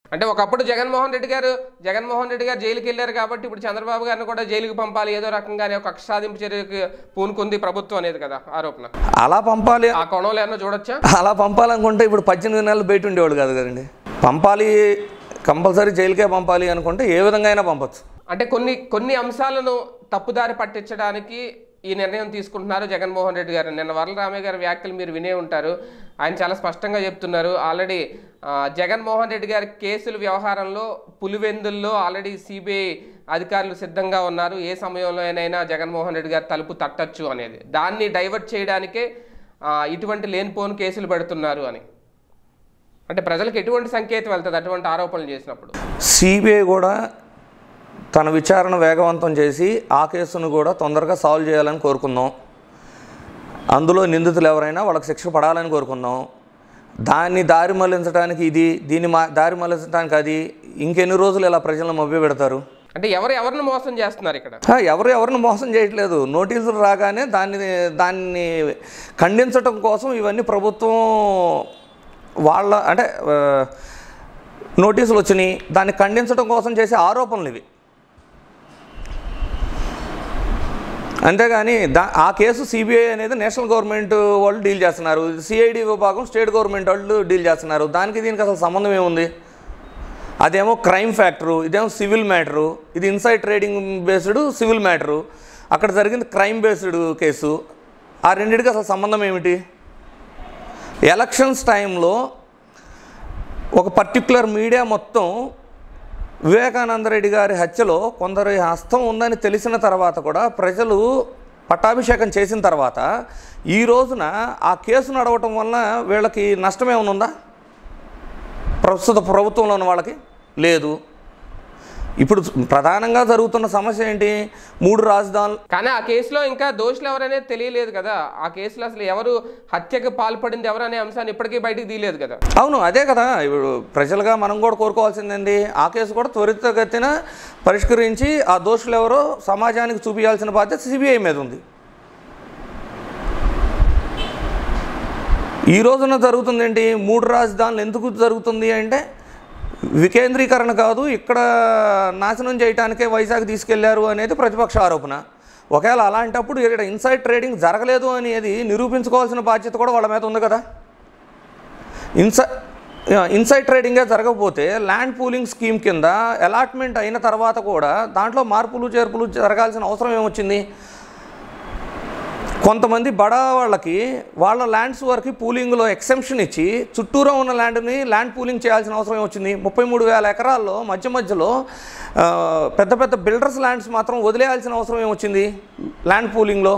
అంటే ఒకప్పుడు జగన్మోహన్ రెడ్డి గారు జగన్మోహన్ రెడ్డి గారు జైలుకి వెళ్ళారు కాబట్టి ఇప్పుడు చంద్రబాబు గారిని కూడా జైలుకి పంపాలి ఏదో రకంగానే ఒక కక్ష సాధింపు చర్యకు పూనుకుంది ప్రభుత్వం అనేది కదా ఆరోపణ అలా పంపాలి ఆ కోణంలో ఏమన్నా చూడొచ్చా అలా పంపాలనుకుంటే ఇప్పుడు పద్దెనిమిది నెలలు బయట ఉండేవాడు కాదు కదండి పంపాలి కంపల్సరీ జైలుకే పంపాలి అనుకుంటే ఏ విధంగా అయినా పంపచ్చు అంటే కొన్ని కొన్ని అంశాలను తప్పుదారి పట్టించడానికి ఈ నిర్ణయం తీసుకుంటున్నారు జగన్మోహన్ రెడ్డి గారు నిన్న వరలరామయ్య గారి వ్యాఖ్యలు మీరు వినే ఉంటారు ఆయన చాలా స్పష్టంగా చెప్తున్నారు ఆల్రెడీ ఆ, జగన్మోహన్ రెడ్డి గారి కేసుల వ్యవహారంలో పులివెందుల్లో ఆల్రెడీ సిబిఐ అధికారులు సిద్ధంగా ఉన్నారు ఏ సమయంలోనైనా జగన్మోహన్ రెడ్డి గారు తలుపు తట్టచ్చు అనేది దాన్ని డైవర్ట్ చేయడానికే ఆ, ఇటువంటి లేనిపోని కేసులు పెడుతున్నారు అని అంటే ప్రజలకు ఎటువంటి సంకేతం వెళ్తుంది అటువంటి ఆరోపణలు చేసినప్పుడు సిబిఐ కూడా తన విచారణ వేగవంతం చేసి ఆ కేసును కూడా తొందరగా సాల్వ్ చేయాలని కోరుకుందాం అందులో నిందితులు ఎవరైనా వాళ్ళకి శిక్ష పడాలని కోరుకుందాం దాన్ని దారి మళ్లించడానికి ఇది దీన్ని మా దారి మళ్లించడానికి అది ఇంకెన్ని రోజులు ఇలా ప్రజలను మభ్య పెడతారు అంటే ఎవరు ఎవరిని మోసం చేస్తున్నారు ఇక్కడ ఆ, ఎవరు ఎవరిని మోసం చేయట్లేదు నోటీసులు రాగానే దాన్ని దాన్ని ఖండించటం కోసం ఇవన్నీ ప్రభుత్వం వాళ్ళ అంటే ఆ, నోటీసులు వచ్చినాయి దాన్ని ఖండించడం కోసం చేసే ఆరోపణలు ఇవి అంతేగాని దా ఆ కేసు సిబిఐ అనేది నేషనల్ గవర్నమెంట్ వాళ్ళు డీల్ చేస్తున్నారు సిఐడి విభాగం స్టేట్ గవర్నమెంట్ వాళ్ళు డీల్ చేస్తున్నారు దానికి దీనికి అసలు సంబంధం ఏముంది అదేమో క్రైమ్ ఫ్యాక్టరు ఇదేమో సివిల్ మ్యాటరు ఇది inside trading based civil matter అక్కడ జరిగింది క్రైమ్ బేస్డ్ కేసు ఆ రెండింటికి అసలు సంబంధం ఏమిటి ఎలక్షన్స్ టైంలో ఒక పర్టికులర్ మీడియా మొత్తం వివేకానంద రెడ్డి గారి హత్యలో కొందరి హస్తం ఉందని తెలిసిన తర్వాత కూడా ప్రజలు పట్టాభిషేకం చేసిన తర్వాత ఈ రోజున ఆ కేసు నడవటం వలన వీళ్ళకి నష్టం ఏమైనా ఉందా ప్రస్తుత ప్రభుత్వంలో ఉన్న వాళ్ళకి లేదు ఇప్పుడు ప్రధానంగా జరుగుతున్న సమస్య ఏంటి మూడు రాజధానులు కానీ ఆ కేసులో ఇంకా దోషులు ఎవరనేది తెలియలేదు కదా ఆ కేసులో అసలు ఎవరు హత్యకు పాల్పడింది ఎవరనే అంశాన్ని ఇప్పటికీ బయటికి తీయలేదు కదా అవును అదే కదా ఇప్పుడు ప్రజలుగా మనం కూడా కోరుకోవాల్సిందండి ఆ కేసు కూడా త్వరితగతిన పరిష్కరించి ఆ దోషులు ఎవరో సమాజానికి చూపించాల్సిన బాధ్యత సిబిఐ మీద ఉంది ఈ రోజున జరుగుతుంది ఏంటి మూడు రాజధానులు ఎందుకు జరుగుతుంది అంటే వికేంద్రీకరణ కాదు ఇక్కడ నాశనం చేయడానికే వైజాగ్ తీసుకెళ్లారు అనేది ప్రతిపక్ష ఆరోపణ ఒకవేళ అలాంటప్పుడు ఇక్కడ ఇన్సైడ్ ట్రేడింగ్ జరగలేదు అనేది నిరూపించుకోవాల్సిన బాధ్యత కూడా వాళ్ళ మీద ఉంది కదా ఇన్సై ఇన్సైడ్ ట్రేడింగే జరగకపోతే ల్యాండ్ పూలింగ్ స్కీమ్ కింద అలాట్మెంట్ అయిన తర్వాత కూడా దాంట్లో మార్పులు చేర్పులు జరగాల్సిన అవసరం ఏమొచ్చింది కొంతమంది బడా వాళ్ళకి వాళ్ళ ల్యాండ్స్ వరకు పూలింగ్లో ఎక్సెంప్షన్ ఇచ్చి చుట్టూరా ఉన్న ల్యాండ్ని ల్యాండ్ పూలింగ్ చేయాల్సిన అవసరం ఏమొచ్చింది ముప్పై మూడు వేల ఎకరాల్లో మధ్య మధ్యలో ఆ, పెద్ద పెద్ద బిల్డర్స్ ల్యాండ్స్ మాత్రం వదిలేయాల్సిన అవసరం ఏమొచ్చింది ల్యాండ్ పూలింగ్లో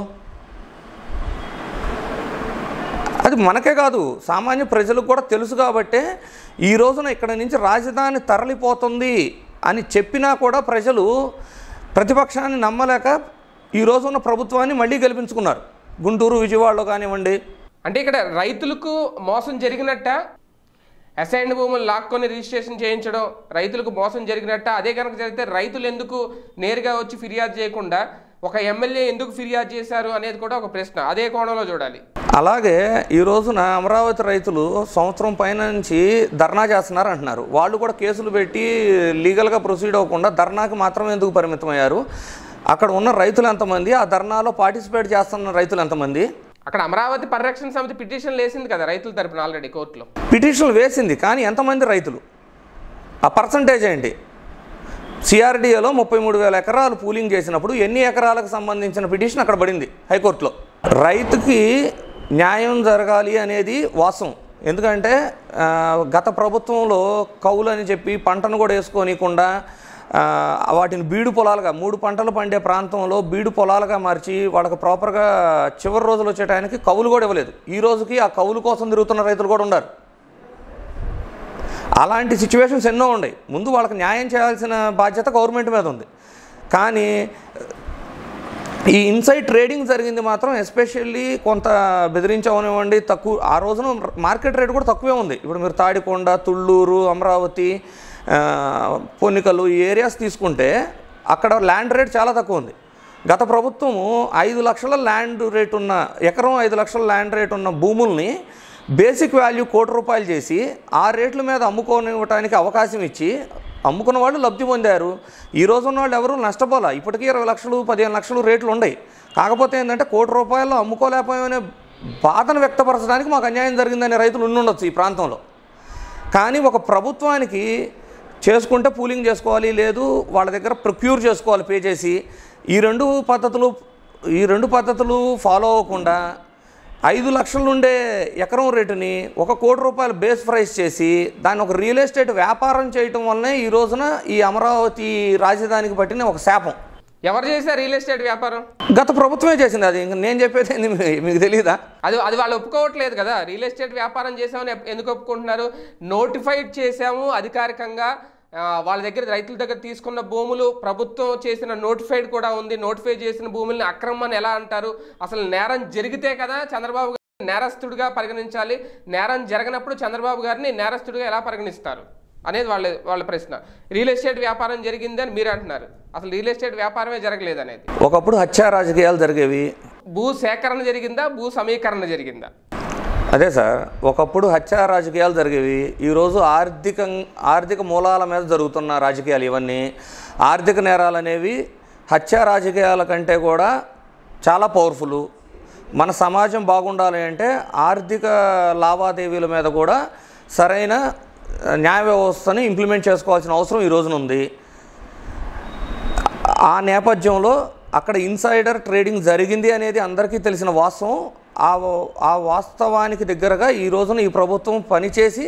అది మనకే కాదు సామాన్య ప్రజలకు కూడా తెలుసు కాబట్టే ఈ రోజున ఇక్కడ నుంచి రాజధాని తరలిపోతుంది అని చెప్పినా కూడా ప్రజలు ప్రతిపక్షాన్ని నమ్మలేక ఈ రోజున్న ప్రభుత్వాన్ని మళ్ళీ గెలిపించుకున్నారు గుంటూరు విజయవాడలో కానివ్వండి అంటే ఇక్కడ రైతులకు మోసం జరిగినట్ట అసైన్డ్ భూములు లాక్కొని రిజిస్ట్రేషన్ చేయించడం రైతులకు మోసం జరిగినట్ట అదే కనుక జరిగితే రైతులు ఎందుకు నేరుగా వచ్చి ఫిర్యాదు చేయకుండా ఒక ఎమ్మెల్యే ఎందుకు ఫిర్యాదు చేశారు అనేది కూడా ఒక ప్రశ్న అదే కోణంలో చూడాలి అలాగే ఈ రోజున అమరావతి రైతులు సంవత్సరం పైన నుంచి ధర్నా చేస్తున్నారు అంటున్నారు వాళ్ళు కూడా కేసులు పెట్టి లీగల్గా ప్రొసీడ్ అవ్వకుండా ధర్నాకి మాత్రం ఎందుకు పరిమితమయ్యారు అక్కడ ఉన్న రైతులు ఎంతమంది ఆ ధర్నాలో పార్టిసిపేట్ చేస్తున్న రైతులు ఎంతమంది అక్కడ అమరావతి పరిరక్షణ సమితి పిటిషన్ వేసింది కదా రైతుల తరపున ఆల్రెడీ కోర్టులో పిటిషన్లు వేసింది కానీ ఎంతమంది రైతులు ఆ పర్సంటేజ్ ఏంటి సిఆర్డీఏలో ముప్పై మూడు వేల ఎకరాలు పూలింగ్ చేసినప్పుడు ఎన్ని ఎకరాలకు సంబంధించిన పిటిషన్ అక్కడ పడింది హైకోర్టులో రైతుకి న్యాయం జరగాలి అనేది వాస్తవం ఎందుకంటే ఆ, గత ప్రభుత్వంలో కౌలు అని చెప్పి పంటను కూడా వేసుకోనీయకుండా ఆ, వాటిని బీడు పొలాలుగా మూడు పంటలు పండే ప్రాంతంలో బీడు పొలాలుగా మార్చి వాళ్ళకి ప్రాపర్గా చివరి రోజులు వచ్చే టైంకి కౌలు కూడా ఇవ్వలేదు ఈ రోజుకి ఆ కౌలు కోసం తిరుగుతున్న రైతులు కూడా ఉన్నారు అలాంటి సిచ్యువేషన్స్ ఎన్నో ఉన్నాయి ముందు వాళ్ళకి న్యాయం చేయాల్సిన బాధ్యత గవర్నమెంట్ మీద ఉంది కానీ ఈ ఇన్సైడ్ ట్రేడింగ్ జరిగింది మాత్రం ఎస్పెషల్లీ కొంత బెదిరించవనివ్వండి తక్కువ ఆ రోజున మార్కెట్ రేట్ కూడా తక్కువే ఉంది ఇప్పుడు మీరు తాడికొండ తుళ్ళూరు అమరావతి ఆ, పొన్నికలు ఈ ఏరియాస్ తీసుకుంటే అక్కడ ల్యాండ్ రేట్ చాలా తక్కువ ఉంది గత ప్రభుత్వము ఐదు లక్షల ల్యాండ్ రేట్ ఉన్న ఎకరం ఐదు లక్షల ల్యాండ్ రేట్ ఉన్న భూముల్ని బేసిక్ వాల్యూ కోటి రూపాయలు చేసి ఆ రేట్ల మీద అమ్ముకోనివ్వటానికి అవకాశం ఇచ్చి అమ్ముకున్న వాళ్ళు లబ్ధి పొందారు ఈ రోజు ఉన్న వాళ్ళు ఎవరు నష్టపోలా ఇప్పటికీ ఇరవై లక్షలు పదిహేను లక్షలు రేట్లు ఉన్నాయి కాకపోతే ఏంటంటే కోటి రూపాయలు అమ్ముకోలేకపోయామనే బాధను వ్యక్తపరచడానికి మాకు అన్యాయం జరిగిందనే రైతులు ఉండుండొచ్చు ఈ ప్రాంతంలో కానీ ఒక ప్రభుత్వానికి చేసుకుంటే పూలింగ్ చేసుకోవాలి లేదు వాళ్ళ దగ్గర ప్రొక్యూర్ చేసుకోవాలి పే చేసి ఈ రెండు పద్ధతులు ఈ రెండు పద్ధతులు ఫాలో అవ్వకుండా ఐదు లక్షల నుండే ఎకరం రేటుని ఒక కోటి రూపాయలు బేస్ ప్రైస్ చేసి దాన్ని ఒక రియల్ ఎస్టేట్ వ్యాపారం చేయటం వల్లనే ఈ రోజున ఈ అమరావతి రాజధానికి పట్టిన ఒక శాపం ఎవరు చేశారు రియల్ ఎస్టేట్ వ్యాపారం గత ప్రభుత్వమే చేసింది అది ఇంక నేను చెప్పేది ఏంది మీ- మీకు తెలియదా అది అది వాళ్ళు ఒప్పుకోవట్లేదు కదా రియల్ ఎస్టేట్ వ్యాపారం చేసామని ఎప్- ఎందుకు ఒప్పుకుంటున్నారు నోటిఫైడ్ చేశాము అధికారికంగా ఆ, వాళ్ళ దగ్గర రైతుల దగ్గర తీసుకున్న భూములు ప్రభుత్వం చేసిన నోటిఫైడ్ కూడా ఉంది నోటిఫై చేసిన భూముల్ని అక్రమం అని ఎలా అంటారు అసలు నేరం జరిగితే కదా చంద్రబాబు గారిని నేరస్తుడిగా పరిగణించాలి నేరం జరగనప్పుడు చంద్రబాబు గారిని నేరస్తుడిగా ఎలా పరిగణిస్తారు అనేది వాళ్ళ వాళ్ళ ప్రశ్న రియల్ ఎస్టేట్ వ్యాపారం జరిగింది అని మీరు అంటున్నారు అసలు రియల్ ఎస్టేట్ వ్యాపారమే జరగలేదు అనేది ఒకప్పుడు హత్యా రాజకీయాలు జరిగేవి భూ సేకరణ జరిగిందా భూ సమీకరణ జరిగిందా అదే సార్ ఒకప్పుడు హత్యా రాజకీయాలు జరిగేవి ఈరోజు ఆర్థిక ఆర్థిక మూలాల మీద జరుగుతున్న రాజకీయాలు ఇవన్నీ ఆర్థిక నేరాలు అనేవి హత్యా రాజకీయాల కంటే కూడా చాలా పవర్ఫుల్ మన సమాజం బాగుండాలి అంటే ఆర్థిక లావాదేవీల మీద కూడా సరైన న్యాయ వ్యవస్థని ఇంప్లిమెంట్ చేసుకోవాల్సిన అవసరం ఈ రోజున ఉంది ఆ నేపథ్యంలో అక్కడ ఇన్సైడర్ ట్రేడింగ్ జరిగింది అనేది అందరికీ తెలిసిన వాస్తవం ఆ ఆ వాస్తవానికి దగ్గరగా ఈ రోజున ఈ ప్రభుత్వం పనిచేసి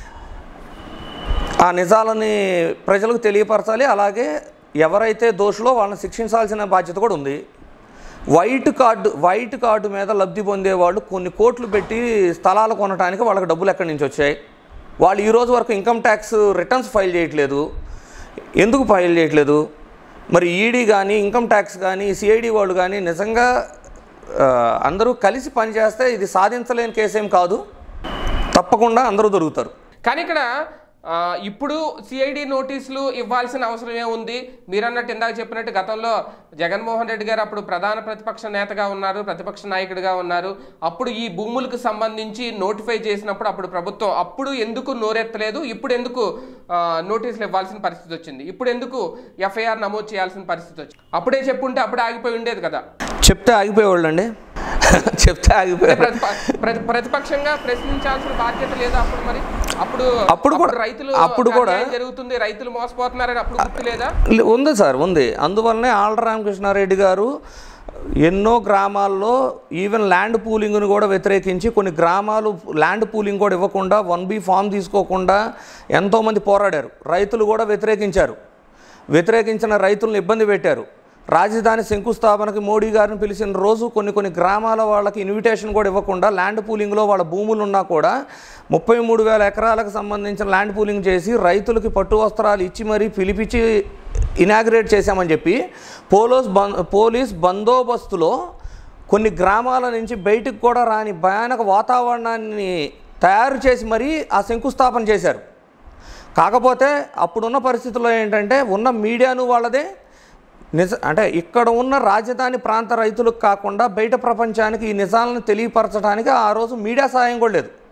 ఆ నిజాలని ప్రజలకు తెలియపరచాలి అలాగే ఎవరైతే దోషులో వాళ్ళని శిక్షించాల్సిన బాధ్యత కూడా ఉంది వైట్ కార్డు వైట్ కార్డు మీద లబ్ధి పొందేవాళ్ళు కొన్ని కోట్లు పెట్టి స్థలాలు కొనడానికి వాళ్ళకి డబ్బులు ఎక్కడి నుంచి వచ్చాయి వాళ్ళు ఈ రోజు వరకు ఇన్కమ్ ట్యాక్స్ రిటర్న్స్ ఫైల్ చేయట్లేదు ఎందుకు ఫైల్ చేయట్లేదు మరి ఈడీ కానీ ఇన్కమ్ ట్యాక్స్ కానీ సిఐడి వాళ్ళు కానీ నిజంగా ఆ, అందరూ కలిసి పనిచేస్తే ఇది సాధించలేని కేసేం కాదు తప్పకుండా అందరూ దొరుకుతారు కానీ ఇక్కడ ఆ, ఇప్పుడు సిఐడి నోటీసులు ఇవ్వాల్సిన అవసరం ఏముంది మీరన్నట్టు ఇందాక చెప్పినట్టు గతంలో జగన్మోహన్ రెడ్డి గారు అప్పుడు ప్రధాన ప్రతిపక్ష నేతగా ఉన్నారు ప్రతిపక్ష నాయకుడిగా ఉన్నారు అప్పుడు ఈ భూములకు సంబంధించి నోటిఫై చేసినప్పుడు అప్పుడు ప్రభుత్వం అప్పుడు ఎందుకు నోరెత్తలేదు ఇప్పుడు ఎందుకు ఆ, నోటీసులు ఇవ్వాల్సిన పరిస్థితి వచ్చింది ఇప్పుడు ఎందుకు ఎఫ్ఐఆర్ నమోదు చేయాల్సిన పరిస్థితి వచ్చింది అప్పుడే చెప్పుంటే అప్పుడే ఆగిపోయి ఉండేది కదా చెప్తే ఆగిపోయేవాళ్ళు అండి చెప్తే ఆగిపోయారు ప్రతిప- ప్రతి- ప్రతిపక్షంగా ప్రశ్నించాల్సిన బాధ్యత లేదా అప్పుడు మరి అప్పుడు అప్పుడు కూడా- రైతులు అప్పుడు కూడా- అన్యాయం జరుగుతుంది రైతులు మోసపోతున్నారని అప్పుడు గుర్తు లేదా లే- ఉంది సార్ ఉంది అందువల్లనే ఆళ్ళ రామకృష్ణారెడ్డి గారు ఎన్నో గ్రామాల్లో ఈవెన్ ల్యాండ్ పూలింగ్ను కూడా వ్యతిరేకించి కొన్ని గ్రామాలు ల్యాండ్ పూలింగ్ కూడా ఇవ్వకుండా వన్ బి ఫామ్ తీసుకోకుండా ఎంతోమంది పోరాడారు రైతులు కూడా వ్యతిరేకించారు వ్యతిరేకించిన రైతులను ఇబ్బంది పెట్టారు రాజధాని శంకుస్థాపనకి మోడీ గారిని పిలిచిన రోజు కొన్ని కొన్ని గ్రామాల వాళ్ళకి ఇన్విటేషన్ కూడా ఇవ్వకుండా ల్యాండ్ పూలింగ్లో వాళ్ళ భూములు ఉన్నా కూడా ముప్పై మూడు వేల ఎకరాలకు సంబంధించిన ల్యాండ్ పూలింగ్ చేసి రైతులకి పట్టు వస్త్రాలు ఇచ్చి మరీ పిలిపించి ఇనాగ్రేట్ చేశామని చెప్పి పోలీస్ బం పోలీస్ బందోబస్తులో కొన్ని గ్రామాల నుంచి బయటకు కూడా రాని భయానక వాతావరణాన్ని తయారు చేసి మరీ ఆ శంకుస్థాపన చేశారు కాకపోతే అప్పుడున్న పరిస్థితుల్లో ఏంటంటే ఉన్న మీడియాను వాళ్ళదే నిజ అంటే ఇక్కడ ఉన్న రాజధాని ప్రాంత రైతులకు కాకుండా బయట ప్రపంచానికి ఈ నిజాలను తెలియపరచడానికి ఆ రోజు మీడియా సాయం కూడా లేదు